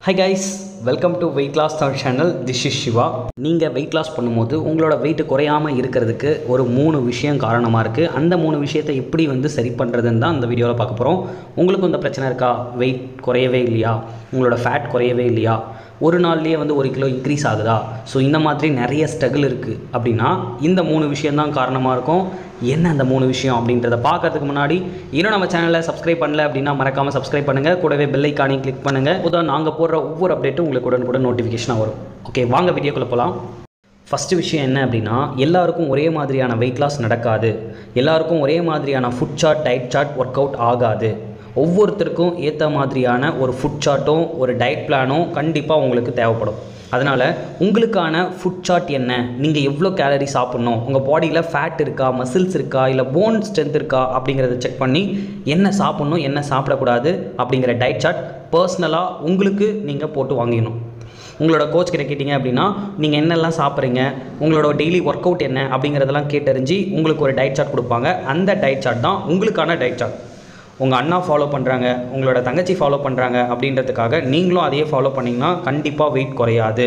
high guys welcome to weight loss Tamil channel this is Siva நீங்கள் weight loss பண்ணும்போது உங்களோட wait குறையாமல் இருக்கிறதுக்கு ஒரு மூணு விஷயம் காரணமாக இருக்குது அந்த மூணு விஷயத்தை எப்படி வந்து சரி பண்ணுறதுன்னு தான் இந்த வீடியோவில் பார்க்க போகிறோம் உங்களுக்கும் இந்த பிரச்சனை இருக்கா வெயிட் குறையவே இல்லையா உங்களோட ஃபேட் குறையவே இல்லையா ஒரு நாள்லேயே வந்து ஒரு கிலோ இன்க்ரீஸ் ஆகுதா ஸோ இந்த மாதிரி நிறைய ஸ்ட்ரகிள் இருக்குது அப்படின்னா இந்த மூணு விஷயம்தான் காரணமாக இருக்கும் என்ன அந்த மூணு விஷயம் அப்படின்றத பார்க்கறதுக்கு முன்னாடி இன்னும் நம்ம சேனலை சப்ஸ்கிரைப் பண்ணல அப்படின்னா மறக்காமல் சப்ஸ்கிரைப் பண்ணுங்கள் கூடவே பெல் ஐக்கானையும் கிளிக் பண்ணுங்கள் உதான் நாங்கள் போடுற ஒவ்வொரு அப்டேட்டும் உங்களுக்கு உடனுக்குடன் நோட்டிஃபிகேஷனாக வரும் ஓகே வாங்க வீடியோக்குள்ளே போகலாம் ஃபஸ்ட்டு விஷயம் என்ன அப்படின்னா எல்லாருக்கும் ஒரே மாதிரியான வெயிட் லாஸ் நடக்காது எல்லாருக்கும் ஒரே மாதிரியான food chart diet chart work out ஆகாது ஒவ்வொருத்தருக்கும் ஏற்ற மாதிரியான ஒரு ஃபுட் சார்ட்டும் ஒரு டயட் பிளானும் கண்டிப்பாக உங்களுக்கு தேவைப்படும் அதனால் உங்களுக்கான ஃபுட் சார்ட் என்ன நீங்கள் எவ்வளோ கேலரி சாப்பிட்ணும் உங்கள் பாடியில் ஃபேட் இருக்கா மசில்ஸ் இருக்கா இல்லை போன் ஸ்ட்ரென்த் இருக்கா அப்படிங்கிறத செக் பண்ணி என்ன சாப்பிட்ணும் என்ன சாப்பிடக்கூடாது அப்படிங்கிற டயட் சார்ட் பர்சனலாக உங்களுக்கு நீங்கள் போட்டு வாங்கிடணும் உங்களோட கோச் கிட்ட கேட்டிங்க அப்படின்னா நீங்கள் என்னெல்லாம் சாப்பிட்றீங்க உங்களோட டெய்லி ஒர்க் அவுட் என்ன அப்படிங்கிறதெல்லாம் கேட்டறிஞ்சு உங்களுக்கு ஒரு டயட் சார்ட் கொடுப்பாங்க அந்த டயட் சார்ட் தான் உங்களுக்கான டயட் சார்ட் உங்கள் அண்ணா ஃபாலோ பண்ணுறாங்க உங்களோட தங்கச்சி ஃபாலோ பண்ணுறாங்க அப்படின்றதுக்காக நீங்களும் அதையே ஃபாலோ பண்ணிங்கன்னா கண்டிப்பாக வெயிட் குறையாது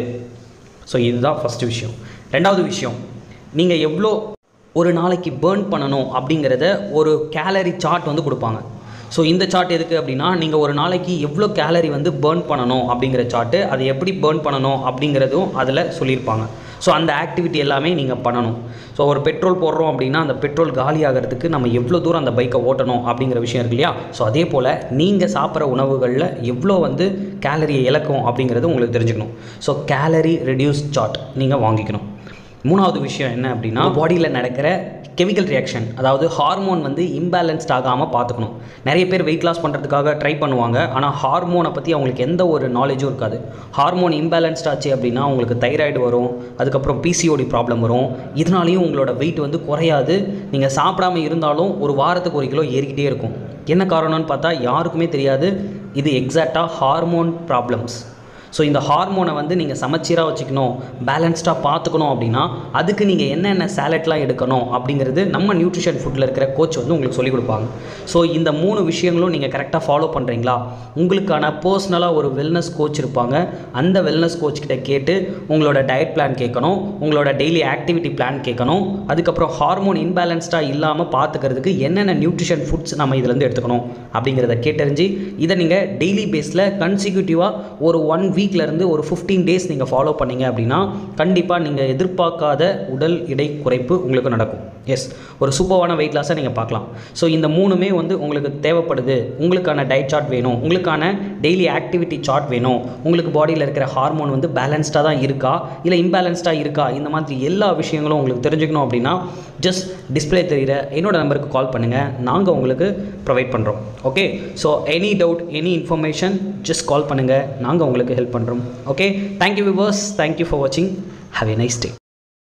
ஸோ இதுதான் ஃபஸ்ட்டு விஷயம் ரெண்டாவது விஷயம் நீங்கள் எவ்வளோ ஒரு நாளைக்கு பேர்ன் பண்ணணும் அப்படிங்கிறத ஒரு கேலரி சார்ட் வந்து கொடுப்பாங்க ஸோ இந்த சார்ட் எதுக்கு அப்படின்னா நீங்கள் ஒரு நாளைக்கு எவ்வளோ கேலரி வந்து பேர்ன் பண்ணணும் அப்படிங்கிற சார்ட்டு அதை எப்படி பேர்ன் பண்ணணும் அப்படிங்கிறதும் அதில் சொல்லியிருப்பாங்க ஸோ அந்த ஆக்டிவிட்டி எல்லாமே நீங்கள் பண்ணணும் ஸோ ஒரு பெட்ரோல் போடுறோம் அப்படின்னா அந்த பெட்ரோல் காலி ஆகிறதுக்கு நம்ம எவ்வளோ தூரம் அந்த பைக்கை ஓட்டணும் அப்படிங்கிற விஷயம் இருக்கு இல்லையா ஸோ அதே போல் நீங்கள் சாப்பிட்ற உணவுகளில் எவ்வளோ வந்து கேலரியை இழக்கும் அப்படிங்கிறது உங்களுக்கு தெரிஞ்சுக்கணும் ஸோ கேலரி ரெடியூஸ் சார்ட் நீங்கள் வாங்கிக்கணும் மூணாவது விஷயம் என்ன அப்படின்னா பாடியில் நடக்கிற கெமிக்கல் ரியாக்ஷன் அதாவது ஹார்மோன் வந்து இம்பேலன்ஸ்ட் ஆகாமல் பார்த்துக்கணும் நிறைய பேர் வெயிட் லாஸ் பண்ணுறதுக்காக ட்ரை பண்ணுவாங்க ஆனால் ஹார்மோனை பற்றி அவங்களுக்கு எந்த ஒரு நாலேஜும் இருக்காது ஹார்மோன் இம்பேலன்ஸ்ட் ஆச்சு அப்படின்னா உங்களுக்கு தைராய்டு வரும் அதுக்கப்புறம் பிசிஓடி ப்ராப்ளம் வரும் இதனாலையும் உங்களோட வெயிட் வந்து குறையாது நீங்கள் சாப்பிடாம இருந்தாலும் ஒரு வாரத்துக்கு ஒரு கிலோ ஏறிக்கிட்டே இருக்கும் என்ன காரணம்னு பார்த்தா யாருக்குமே தெரியாது இது எக்ஸாக்டாக ஹார்மோன் ப்ராப்ளம்ஸ் ஸோ இந்த ஹார்மோனை வந்து நீங்கள் சமச்சீராக வச்சுக்கணும் பேலன்ஸ்டாக பார்த்துக்கணும் அப்படின்னா அதுக்கு நீங்கள் என்னென்ன சேலட்லாம் எடுக்கணும் அப்படிங்கிறது நம்ம நியூட்ரிஷன் ஃபுட்டில் இருக்கிற கோச் வந்து உங்களுக்கு சொல்லிக் கொடுப்பாங்க ஸோ இந்த மூணு விஷயங்களும் நீங்கள் கரெக்டாக ஃபாலோ பண்ணுறீங்களா உங்களுக்கான பர்சனலாக ஒரு வெல்னஸ் கோச் இருப்பாங்க அந்த வெல்னஸ் கோச் கிட்ட கேட்டு உங்களோட டயட் பிளான் கேட்கணும் உங்களோட டெய்லி ஆக்டிவிட்டி பிளான் கேட்கணும் அதுக்கப்புறம் ஹார்மோன் இன்பேலன்ஸ்டாக இல்லாமல் பார்த்துக்கிறதுக்கு என்னென்ன நியூட்ரிஷன் ஃபுட்ஸ் நம்ம இதுலேருந்து எடுத்துக்கணும் அப்படிங்கிறத கேட்டறிஞ்சு இதை நீங்கள் டெய்லி பேஸில் கன்சிக்யூட்டிவாக ஒரு ஒன் வீக் வீக்லேருந்து ஒரு ஃபிஃப்டீன் டேஸ் நீங்கள் ஃபாலோ பண்ணீங்க அப்படின்னா கண்டிப்பாக நீங்கள் எதிர்பார்க்காத உடல் இடை குறைப்பு உங்களுக்கு நடக்கும் எஸ் ஒரு சூப்பரான வெயிட் லாஸை நீங்கள் பார்க்கலாம் ஸோ இந்த மூணுமே வந்து உங்களுக்கு தேவைப்படுது உங்களுக்கான டயட் சார்ட் வேணும் உங்களுக்கான டெய்லி ஆக்டிவிட்டி சார்ட் வேணும் உங்களுக்கு பாடியில் இருக்கிற ஹார்மோன் வந்து பேலன்ஸ்டாக தான் இருக்கா இல்லை இம்பேலன்ஸ்டாக இருக்கா இந்த மாதிரி எல்லா விஷயங்களும் உங்களுக்கு தெரிஞ்சுக்கணும் அப்படின்னா ஜஸ்ட் டிஸ்பிளே தெரிகிற என்னோட நம்பருக்கு கால் பண்ணுங்கள் நாங்கள் உங்களுக்கு ப்ரொவைட் பண்ணுறோம் okay so any doubt any information just call பண்ணுங்கள் நாங்கள் உங்களுக்கு ஹெல்ப் பண்ணுறோம் okay thank you viewers thank you for வாட்சிங் ஹாவ் எ நைஸ் டே